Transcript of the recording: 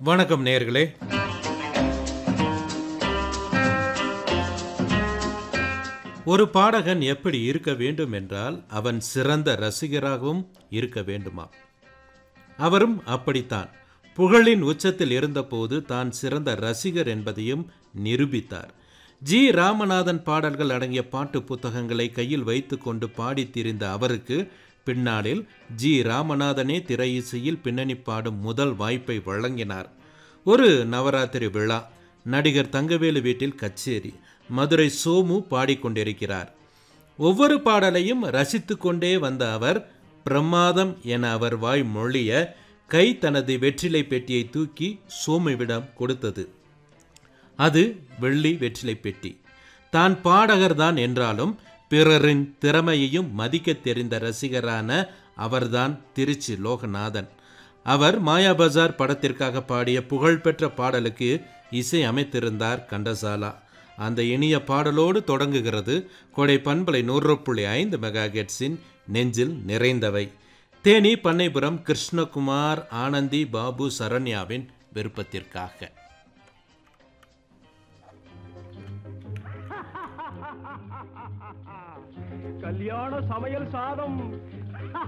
வணக்கம் நேயர்களே ஒரு பாடகன் எப்படி இருக்க வேண்டும் என்றால் அவன் சிறந்த ரசிகராகவும் இருக்க வேண்டுமா அவரும் அப்படித்தான் புகழின் உச்சத்தில் இருந்தபோது தான் சிறந்த ரசிகர் என்பதையும் நிரூபித்தார் ஜி ராமநாதன் பாடல்கள் அடங்கிய பாட்டு புத்தகங்களை கையில் வைத்துக்கொண்டு பாடித் திரிந்த அவருக்கு பின்னாளில் ஜி ராமநாதனே திரையிசையில் பின்னணி பாடும் முதல் வாய்ப்பை வழங்கினார் ஒரு நவராத்திரி விழா நடிகர் தங்கவேலு வீட்டில் கச்சேரி மதுரை சோமு பாடிக்கொண்டிருக்கிறார் ஒவ்வொரு பாடலையும் ரசித்து கொண்டே வந்த அவர் பிரமாதம் என அவர் வாய் மொழிய கை தனது வெற்றிலை பெட்டியை தூக்கி சோமுவிடம் கொடுத்தது அது வெள்ளி வெற்றிலை பெட்டி தான் பாடகர்தான் என்றாலும் பிறரின் திறமையையும் மதிக்க தெரிந்த ரசிகரான அவர்தான் திருச்சி லோகநாதன் அவர் மாயா பஜார் படத்திற்காக பாடிய புகழ்பெற்ற பாடலுக்கு இசை அமைத்திருந்தார் கண்டசாலா அந்த இனிய பாடலோடு தொடங்குகிறது கொடை பண்பலை நூறு புள்ளி ஐந்து மெகா நெஞ்சில் நிறைந்தவை தேனி பண்ணைபுரம் கிருஷ்ணகுமார் ஆனந்தி பாபு சரண்யாவின் விருப்பத்திற்காக கல்யாண சமையல் சாதம்